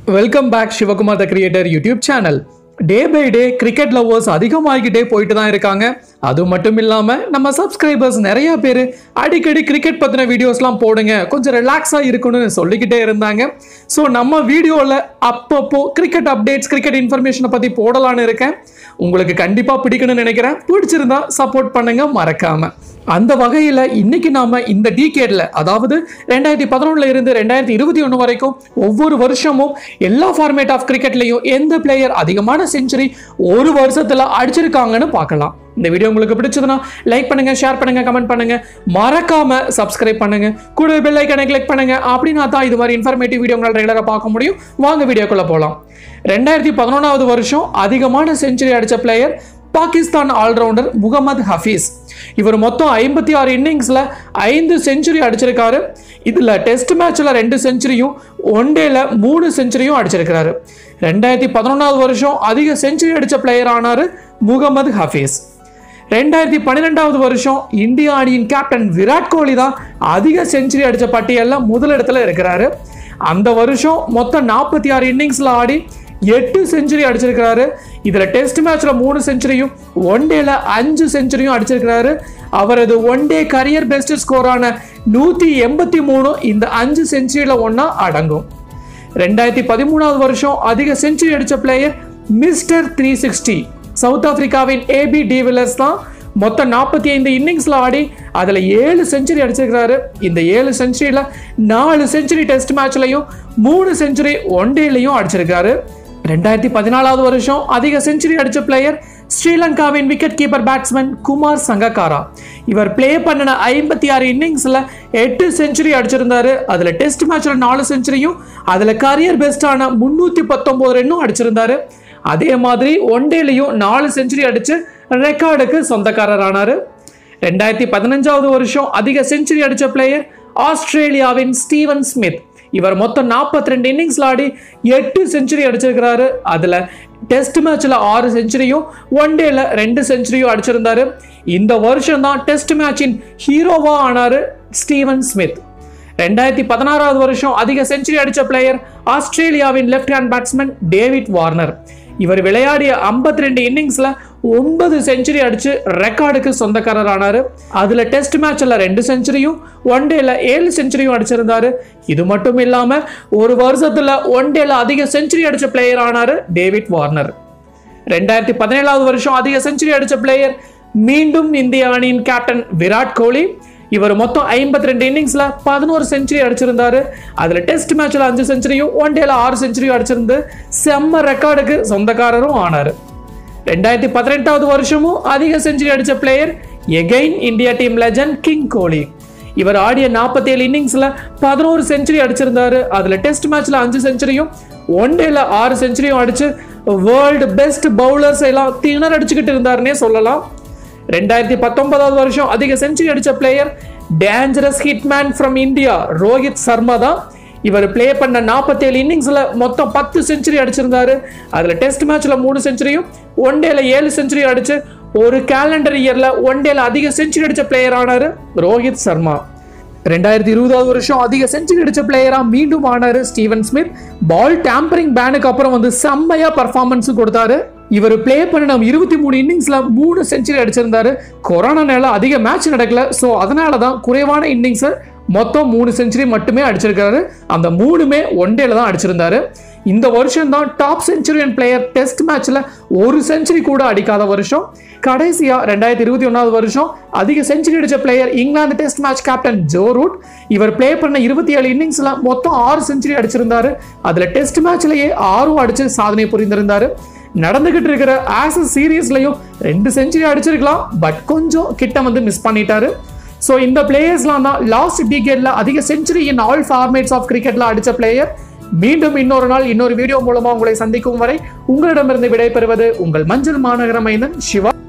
welcome back Sivakumar the creator YouTube channel day by day cricket lovers அதிகமாகிக்கிட்டே போயிட்டு தான் இருக்காங்க அது மட்டும் இல்லாமல் நம்ம சப்ஸ்கிரைபர்ஸ் நிறைய பேர் அடிக்கடி கிரிக்கெட் பற்றின வீடியோஸ்லாம் போடுங்க கொஞ்சம் ரிலாக்ஸாக இருக்கணும்னு சொல்லிக்கிட்டே இருந்தாங்க ஸோ நம்ம வீடியோவில் அப்பப்போ கிரிக்கெட் அப்டேட்ஸ் கிரிக்கெட் இன்ஃபர்மேஷனை பற்றி போடலான்னு இருக்கேன் உங்களுக்கு கண்டிப்பாக பிடிக்கணும்னு நினைக்கிறேன் பிடிச்சிருந்தா சப்போர்ட் பண்ணுங்க மறக்காம அந்த வகையில் இன்னைக்கு நாம இந்த டிகேட்ல அதாவது ரெண்டாயிரத்தி பதினொன்னுல இருந்து ரெண்டாயிரத்தி இருபத்தி ஒன்று வரைக்கும் ஒவ்வொரு வருஷமும் எல்லா ஃபார்மேட் ஆஃப் கிரிக்கெட்லையும் எந்த பிளேயர் அதிகமான செஞ்சுரி ஒரு வருஷத்துல அடிச்சிருக்காங்கன்னு பார்க்கலாம் இந்த வீடியோ உங்களுக்கு பிடிச்சதுன்னா லைக் பண்ணுங்க ஷேர் பண்ணுங்க கமெண்ட் பண்ணுங்க மறக்காம சப்ஸ்கிரைப் பண்ணுங்க கூட பெல் ஐக்கனை கிளிக் பண்ணுங்க அப்படின்னா தான் இது மாதிரி இன்ஃபர்மேட்டிவ் வீடியோ உங்களால் ரெகுலராக பார்க்க முடியும் வாங்க வீடியோக்குள்ள போகலாம் ரெண்டாயிரத்தி பதினொன்றாவது வருஷம் அதிகமான செஞ்சுரி அடிச்ச பிளேயர் பாகிஸ்தான் ஆல்ரவுண்டர் முகமது ஹஃபீஸ் இவர் மொத்தம் ஐம்பத்தி ஆறு இன்னிங்ஸில் ஐந்து செஞ்சுரி அடிச்சிருக்காரு இதில் டெஸ்ட் மேட்ச்சில் ரெண்டு செஞ்சுரியும் ஒன் டேல மூணு செஞ்சுரியும் அடிச்சிருக்கிறாரு ரெண்டாயிரத்தி பதினொன்றாவது வருஷம் அதிக செஞ்சுரி அடித்த பிளேயர் ஆனார் முகமது ஹஃபீஸ் ரெண்டாயிரத்தி பன்னிரெண்டாவது வருஷம் இந்திய அணியின் கேப்டன் விராட் கோலி தான் அதிக செஞ்சுரி அடித்த பட்டியலில் முதலிடத்துல இருக்கிறாரு அந்த வருஷம் மொத்தம் நாற்பத்தி ஆறு இன்னிங்ஸில் ஆடி எட்டு செஞ்சுரி அடிச்சிருக்கிறாரு இதில் டெஸ்ட் மேட்ச்சில் மூணு செஞ்சுரியும் ஒன் டேல அஞ்சு செஞ்சுரியும் அடிச்சிருக்கிறாரு அவரது ஒன் டே கரியர் பெஸ்ட் ஸ்கோரான நூற்றி எண்பத்தி மூணு இந்த அஞ்சு செஞ்சுரியில் ஒன்றா அடங்கும் ரெண்டாயிரத்தி பதிமூணாவது வருஷம் அதிக செஞ்சுரி அடித்த player mister three sixty south ஆப்பிரிக்காவின் ஏபி டிவிலர்ஸ் தான் மொத்தம் நாற்பத்தி ஐந்து இன்னிங்ஸில் ஆடி அதில் ஏழு செஞ்சுரி அடிச்சிருக்கிறாரு இந்த ஏழு செஞ்சுரியில் நாலு செஞ்சுரி டெஸ்ட் மேட்ச்லையும் மூணு செஞ்சுரி ஒன் டேலையும் அடிச்சிருக்காரு ரெண்டாயிரத்தி பதினாலாவது வருஷம் அதிக செஞ்சுரி அடித்த பிளேயர் ஸ்ரீலங்காவின் wicket keeper batsman Kumar Sangakkara இவர் ப்ளே பண்ணின ஐம்பத்தி ஆறு இன்னிங்ஸில் எட்டு செஞ்சுரி அடிச்சிருந்தாரு அதில் டெஸ்ட் மேட்ச்சில் நாலு செஞ்சுரியும் அதில் கரியர் பெஸ்டான முந்நூற்றி பத்தொம்போது ரன்னும் அடிச்சிருந்தாரு அதே மாதிரி ஒன் டேலையும் நாலு செஞ்சுரி அடிச்சு ரெக்கார்டுக்கு சொந்தக்காரர் ஆனாரு ரெண்டாயிரத்தி பதினஞ்சாவது வருஷம் அதிக செஞ்சுரி அடிச்ச பிளேயர் ஆஸ்திரேலியாவின் ஸ்டீவன் ஸ்மித் இவர் மொத்தம் நாற்பத்தி ரெண்டு இன்னிங்ஸ்ல ஆடி எட்டு செஞ்சுரி அடிச்சிருக்கிறாரு அதுல டெஸ்ட் மேட்ச்ல ஆறு செஞ்சுரியும் ஒன் டேல ரெண்டு செஞ்சுரியும் அடிச்சிருந்தாரு இந்த வருஷம் தான் டெஸ்ட் மேட்சின் ஹீரோவா ஆனாரு ஸ்டீவன் ஸ்மித் ரெண்டாயிரத்தி பதினாறாவது வருஷம் அதிக செஞ்சுரி அடிச்ச பிளேயர் ஆஸ்திரேலியாவின் left hand batsman David Warner இவர் விளையாடிய ஐம்பத்தி ரெண்டு இன்னிங்ஸ்ல ஒன்பது செஞ்சுரி அடிச்சு ரெக்கார்டுக்கு சொந்தக்காரர் ஆனாரு அதுல டெஸ்ட் மேட்ச்ல ரெண்டு செஞ்சுரியும் ஒன் டேல ஏழு செஞ்சுரியும் அடிச்சிருந்தாரு இது மட்டும் இல்லாம ஒரு வருஷத்துல ஒன் டேல அதிக செஞ்சுரி அடிச்ச பிளேயர் ஆனாரு டேவிட் வார்னர் ரெண்டாயிரத்தி பதினேழாவது வருஷம் அதிக செஞ்சுரி அடிச்ச பிளேயர் மீண்டும் இந்திய அணியின் கேப்டன் விராட் கோலி இவர் மொத்தம் ஐம்பத்தி ரெண்டு இன்னிங்ஸ்ல பதினோரு செஞ்சுரி அடிச்சிருந்தாரு அதுல டெஸ்ட் மேட்ச்ல அஞ்சு செஞ்சுரியும் ஒன் டேல ஆறு செஞ்சுரியும் அடிச்சிருந்து செம்ம ரெக்கார்டுக்கு சொந்தக்காரரும் ஆனாரு ரெண்டாயிரத்தி பதினெட்டாவது வருஷமும் அதிக செஞ்சுரி அடிச்ச player again India team legend king Kohli இவர் ஆடிய நாற்பத்தி ஏழு இன்னிங்ஸ்ல பதினோரு செஞ்சுரி அடிச்சிருந்தாரு அதுல டெஸ்ட் மேட்ச்ல அஞ்சு செஞ்சுரியும் ஒன் டேல ஆறு செஞ்சுரியும் அடிச்சு வேர்ல்டு பெஸ்ட் பவுலர்ஸ் எல்லாம் திணற அடிச்சுக்கிட்டு இருந்தாருன்னே சொல்லலாம் ரெண்டாயிரத்தி பத்தொன்பதாவது வருஷம் அதிக செஞ்சுரி அடிச்ச player dangerous hitman from India Rohit Sharma தான் இவர் ப்ளே பண்ண நாற்பத்தேழு இன்னிங்ஸில் மொத்தம் பத்து செஞ்சுரி அடிச்சிருந்தாரு அதில் டெஸ்ட் மேட்ச்சில் மூணு செஞ்சுரியும் ஒன் டேல ஏழு செஞ்சுரி அடிச்சு ஒரு கேலண்டர் இயரில் ஒன் டேல அதிக செஞ்சுரி அடிச்ச பிளேயர் ஆனார் ரோஹித் சர்மா ரெண்டாயிரத்தி இருபதாவது வருஷம் அதிக செஞ்சுரி அடிச்ச பிளேயரா மீண்டும் ஆனாரு ஸ்டீவன் ஸ்மித் பால் டேம்பரிங் பேனுக்கு அப்புறம் வந்து செம்மையா பர்ஃபார்மன்ஸ் கொடுத்தாரு இவர் ப்ளே பண்ணின இருபத்தி மூணு இன்னிங்ஸ்ல மூணு செஞ்சுரி அடிச்சிருந்தாரு கொரோனானால அதிக மேட்ச் நடக்கல ஸோ அதனால தான் குறைவான இன்னிங்ஸ் மொத்தம் மூணு செஞ்சுரி மட்டுமே அடிச்சிருக்காரு அந்த மூணுமே ஒன் டேல தான் அடிச்சிருந்தாரு இந்த வருஷம் தான் டாப் செஞ்சுரியன் பிளேயர் டெஸ்ட் மேட்ச்ல ஒரு செஞ்சுரி கூட அடிக்காத வருஷம் கடைசியா ரெண்டாயிரத்தி இருபத்தி ஒன்றாவது வருஷம் அதிக செஞ்சுரி அடிச்ச player England test match captain Joe Root இவர் ப்ளே பண்ண இருபத்தி ஏழு இன்னிங்ஸ்ல மொத்தம் ஆறு செஞ்சுரி அடிச்சிருந்தாரு அதுல டெஸ்ட் மேட்ச்லயே ஆறும் அடிச்சு சாதனை புரிந்திருந்தாரு நடந்துகிட்டு இருக்கிற ஆசஸ் சீரீஸ்லயும் ரெண்டு செஞ்சுரி அடிச்சிருக்கலாம் பட் கொஞ்சம் கிட்ட வந்து மிஸ் பண்ணிட்டாரு ஸோ இந்த பிளேயர்ஸ்லாம் தான் லாஸ்ட் டிகேட்ல அதிக century in all formats of கிரிக்கெட்ல அடிச்ச பிளேயர் மீண்டும் இன்னொரு நாள் இன்னொரு வீடியோ மூலமா உங்களை சந்திக்கும் வரை உங்களிடமிருந்து விடைபெறுவது உங்கள் மஞ்சள் மாநகர மைந்தன் சிவா